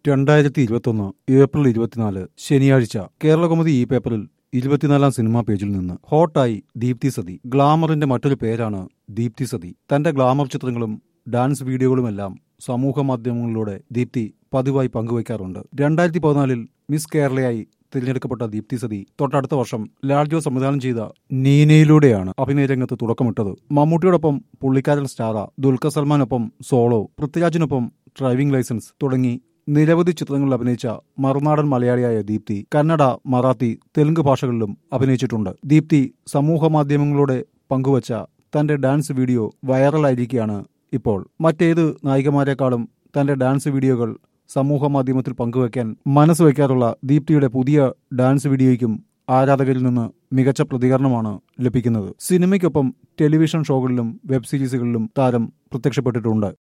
രണ്ടായിരത്തി ഇരുപത്തൊന്ന് ഏപ്രിൽ ഇരുപത്തിനാല് ശനിയാഴ്ച കേരളകൗമുദി ഈ പേപ്പറിൽ ഇരുപത്തിനാലാം സിനിമാ പേജിൽ നിന്ന് ഹോട്ടായി ദീപ്തി സതി ഗ്ലാമറിന്റെ മറ്റൊരു പേരാണ് ദീപ്തി സതി തന്റെ ഗ്ലാമർ ചിത്രങ്ങളും ഡാൻസ് വീഡിയോകളുമെല്ലാം സമൂഹ മാധ്യമങ്ങളിലൂടെ ദീപ്തി പതിവായി പങ്കുവയ്ക്കാറുണ്ട് രണ്ടായിരത്തി പതിനാലിൽ മിസ് കേരളയായി തിരഞ്ഞെടുക്കപ്പെട്ട ദീപ്തി സതി തൊട്ടടുത്ത വർഷം ലാൽജോ സംവിധാനം ചെയ്ത നീനയിലൂടെയാണ് അഭിനയ രംഗത്ത് തുടക്കമിട്ടത് മമ്മൂട്ടിയോടൊപ്പം പുള്ളിക്കാരൻ സ്റ്റാറ ദുൽഖർ സൽമാനൊപ്പം സോളോ പൃഥ്വിരാജിനൊപ്പം ഡ്രൈവിംഗ് ലൈസൻസ് തുടങ്ങി നിരവധി ചിത്രങ്ങളിൽ അഭിനയിച്ച മറുനാടൻ മലയാളിയായ ദീപ്തി കന്നഡ മറാത്തി തെലുങ്ക് ഭാഷകളിലും അഭിനയിച്ചിട്ടുണ്ട് ദീപ്തി സമൂഹ മാധ്യമങ്ങളിലൂടെ പങ്കുവച്ച തന്റെ ഡാൻസ് വീഡിയോ വൈറലായിരിക്കുകയാണ് ഇപ്പോൾ മറ്റേത് നായികമാരെക്കാളും തന്റെ ഡാൻസ് വീഡിയോകൾ സമൂഹ മാധ്യമത്തിൽ പങ്കുവയ്ക്കാൻ മനസ്സ് വയ്ക്കാറുള്ള ദീപ്തിയുടെ പുതിയ ഡാൻസ് വീഡിയോയ്ക്കും ആരാധകരിൽ നിന്ന് മികച്ച പ്രതികരണമാണ് ലഭിക്കുന്നത് സിനിമയ്ക്കൊപ്പം ടെലിവിഷൻ ഷോകളിലും വെബ് സീരീസുകളിലും താരം പ്രത്യക്ഷപ്പെട്ടിട്ടുണ്ട്